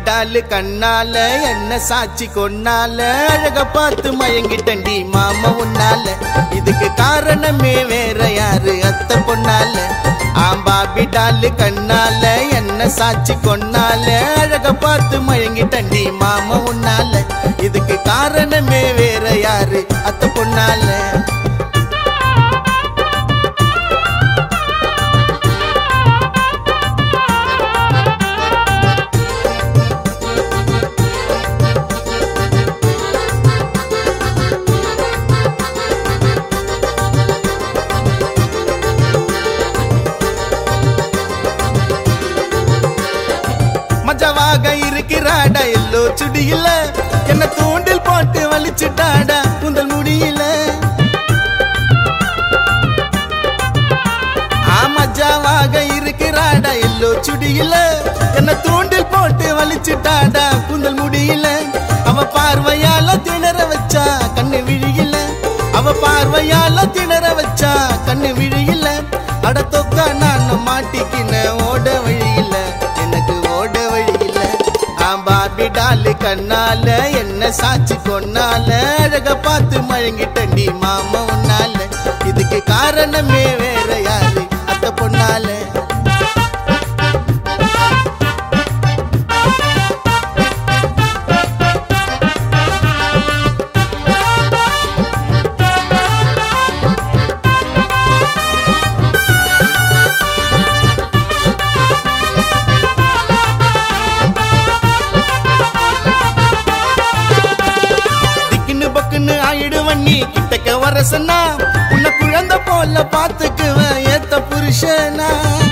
டாலு கண்ணால என்ன சாட்சி கொன்னால அழக பார்த்து மயங்கிட்டண்டி மாமா உன்னால இதுக்கு காரணமே வேற யாரு அத்தை பொண்ணால ஆம்பாபி டாலு கண்ணால என்ன சாட்சி கொன்னால அழக பார்த்து மயங்கிட்டண்டி மாமா உன்னால இதுக்கு காரணமே வேற யாரு அத்தை பொண்ணால மஜவாக இருக்கிறாடா எல்லோ சுடியில என்ன தூண்டில் போட்டு வலிச்சுட்டாடா குந்தல் முடியல மஜாவாக இருக்கிறாடா எல்லோ சுடியில என்ன தூண்டில் போட்டு வலிச்சுட்டாடா குந்தல் முடியல அவ பார்வையால திணற வச்சா கண்ணு விழியில அவ பார்வையால திணற வச்சா கண்ணு விழியில அட தொக்கா நான் மாட்டிக்கின ஓட வழியில எனக்கு ஓட வழியில பாபி டாலு கண்ணால என்ன சாட்சி கொன்னால அழக பார்த்து மழங்கிட்டண்டி மாமா உன்னால இதுக்கு காரணமே வேற யாரு அத்த பொண்ணால திக்குன்னு பக்குன்னு ஆயிடுவன் நீ கிட்டக்க வரசனா உன்னை குழந்தை போல பாத்துக்குவேன் ஏத்த புருஷனா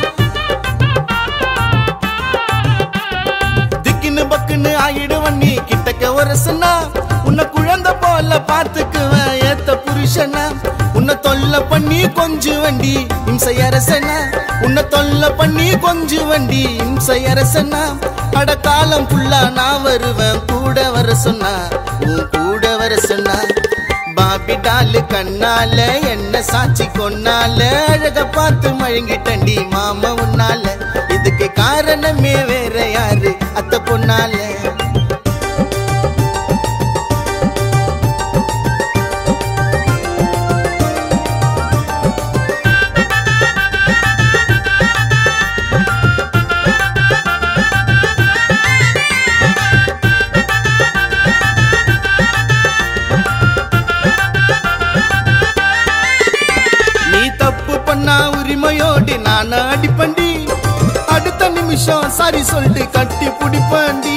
திக்குன்னு பக்குன்னு ஆயிடுவன் நீ கிட்டக்க வரசனா உன்னை குழந்தை போல பாத்துக்குவேன் ஏத்த புருஷனா உன்னை தொல்லை பண்ணி கொஞ்சு வண்டி இம்சை அரசனா உன்னை தொல்லை பண்ணி கொஞ்சு வண்டி இம்சை அரசனா அட காலம் ஃபுல்லா நான் வருவேன் கூட வர சொன்னா உன் கூட வர சொன்னா பாபி டாலு கண்ணால என்ன சாட்சி கொன்னால அழக பார்த்து மழங்கிட்டண்டி மாமா உன்னால இதுக்கு காரணமே வேற யாரு அத்த பொண்ணால நீ தப்பு பண்ணா உரிமையோடு நான் அடிப்பண்டி அடுத்த நிமிஷம் சாரி சொல்லிட்டு கட்டி பிடிப்பண்டி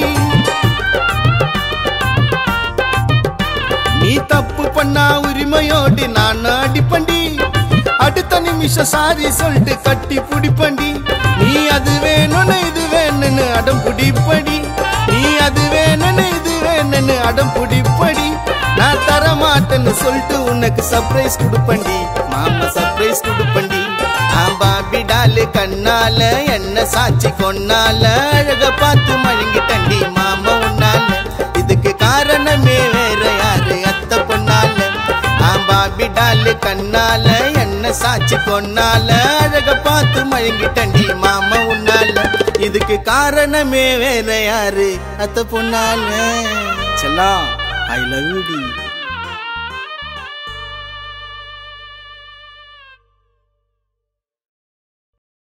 நீ தப்பு பண்ணா உரிமையோடு நான் அடிப்பண்டி அடுத்த நிமிஷம் சாரி சொல்லிட்டு கட்டி பிடிப்பண்டி நீ அது வேணும்னு இது வேணும்னு அடம் பிடிப்படி நீ அது வேணும்னு இது வேணும்னு அடம் பிடிப்படி நான் தர மாட்டேன்னு சொல்லிட்டு உனக்கு சர்ப்ரைஸ் கொடுப்பண்டி மாமா சர்ப்ரைஸ் கொடுப்பண்டி பாபி டாலு கண்ணால என்ன சாட்சி கொன்னால அழக பார்த்து மழுங்கிட்டண்டி மாமா உன்னால இதுக்கு காரணமே வேற யாரு அத்த பொண்ணால பாபி டாலு கண்ணால என்ன சாட்சி கொன்னால அழக பார்த்து மழுங்கிட்டண்டி மாமா உன்னால இதுக்கு காரணமே வேற யாரு அத்த பொண்ணால செல்லாம் ஐ லவ் யூ டி